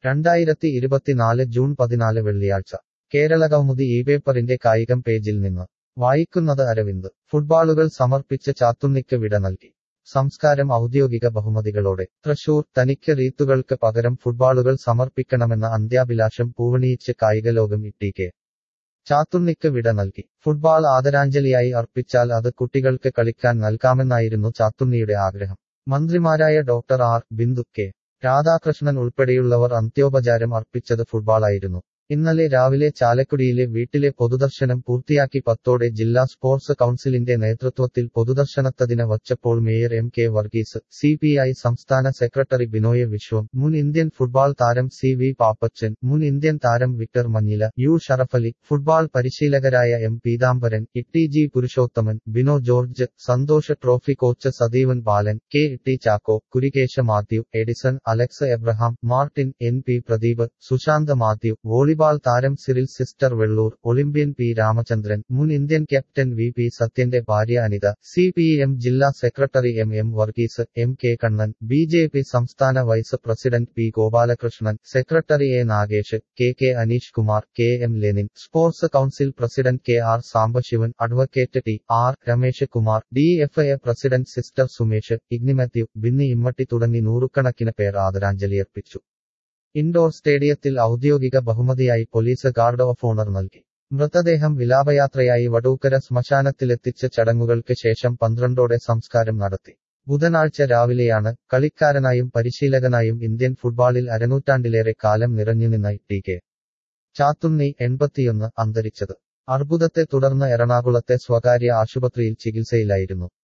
രണ്ടായിരത്തി ഇരുപത്തിനാല് ജൂൺ പതിനാല് വെള്ളിയാഴ്ച കേരളകൗമുദി ഈ പേപ്പറിന്റെ കായികം പേജിൽ നിന്ന് വായിക്കുന്നത് അരവിന്ദ് ഫുട്ബാളുകൾ സമർപ്പിച്ച് ചാത്തുണ്ണിക്ക് വിട നൽകി സംസ്കാരം ഔദ്യോഗിക ബഹുമതികളോടെ തൃശൂർ തനിക്ക് റീത്തുകൾക്ക് പകരം ഫുട്ബാളുകൾ സമർപ്പിക്കണമെന്ന അന്ത്യാഭിലാഷം പൂവണിയിച്ച് കായികലോകം ഇട്ടിക്കെ ചാത്തുണ്ണിക്ക് വിട നൽകി ഫുട്ബാൾ ആദരാഞ്ജലിയായി അർപ്പിച്ചാൽ അത് കുട്ടികൾക്ക് കളിക്കാൻ നൽകാമെന്നായിരുന്നു ചാത്തുണ്ണിയുടെ ആഗ്രഹം മന്ത്രിമാരായ doctor R Bindu K Radhakrishnan ഉൾപ്പെടെയുള്ളവർ അന്ത്യോപചാരം അർപ്പിച്ചത് ഫുട്ബാളായിരുന്നു ഇന്നലെ രാവിലെ ചാലക്കുടിയിലെ വീട്ടിലെ പൊതുദർശനം പൂർത്തിയാക്കി പത്തോടെ ജില്ലാ സ്പോർട്സ് കൗൺസിലിന്റെ നേതൃത്വത്തിൽ പൊതുദർശനത്തതിന് വച്ചപ്പോൾ mayor M K Varghese C P I സംസ്ഥാന സെക്രട്ടറി ബിനോയ് വിശ്വം മുൻ ഇന്ത്യൻ ഫുട്ബാൾ താരം സി വി പാപ്പച്ചൻ മുൻ ഇന്ത്യൻ താരം Victor Manjila U Sharafali football പരിശീലകരായ എം പീതാംബരൻ ഇട്ടി G Purushothaman Bino George Santhosh trophy coach Sadeevan Balan K ഇട്ടി ചാക്കോ കുരികേശ Mathew Edison Alex Abraham Martin N P Pradeep Sushanth Mathew volleyball താരം Cyril sister Velloor olympian P Ramachandran മുൻ ഇന്ത്യൻ ക്യാപ്റ്റൻ വി പി സത്യന്റെ ഭാര്യ അനിത സി പി എം ജില്ലാ secretary M M Varghese M K Kannan B J P സംസ്ഥാന vice president P Gopalakrishnan secretary A Nagesh K K Aneesh Kumar K M Lenin sports council president K R Sambasivan advocate T R Ramesh Kumar D F A president sister Sumesh ഇഗ്നിമാത്യു ബിന്നി ഇമ്മട്ടി തുടങ്ങി നൂറുകണക്കിന് പേർ ആദരാഞ്ജലിയർപ്പിച്ചു indoor സ്റ്റേഡിയത്തിൽ ഔദ്യോഗിക ബഹുമതിയായി police guard of honour നൽകി മൃതദേഹം വിലാപയാത്രയായി വടൂക്കര ശ്മശാനത്തിലെത്തിച്ച ചടങ്ങുകൾക്ക് ശേഷം പന്ത്രണ്ടോടെ സംസ്കാരം നടത്തി ബുധനാഴ്ച രാവിലെയാണ് കളിക്കാരനായും പരിശീലകനായും ഇന്ത്യൻ ഫുട്ബാളിൽ അരനൂറ്റാണ്ടിലേറെ കാലം നിറഞ്ഞുനിന്ന ടി കെ ചാത്തുണ്ണി എൺപത്തിയൊന്ന് അന്തരിച്ചത് അർബുദത്തെ തുടർന്ന് എറണാകുളത്തെ സ്വകാര്യ ആശുപത്രിയിൽ ചികിത്സയിലായിരുന്നു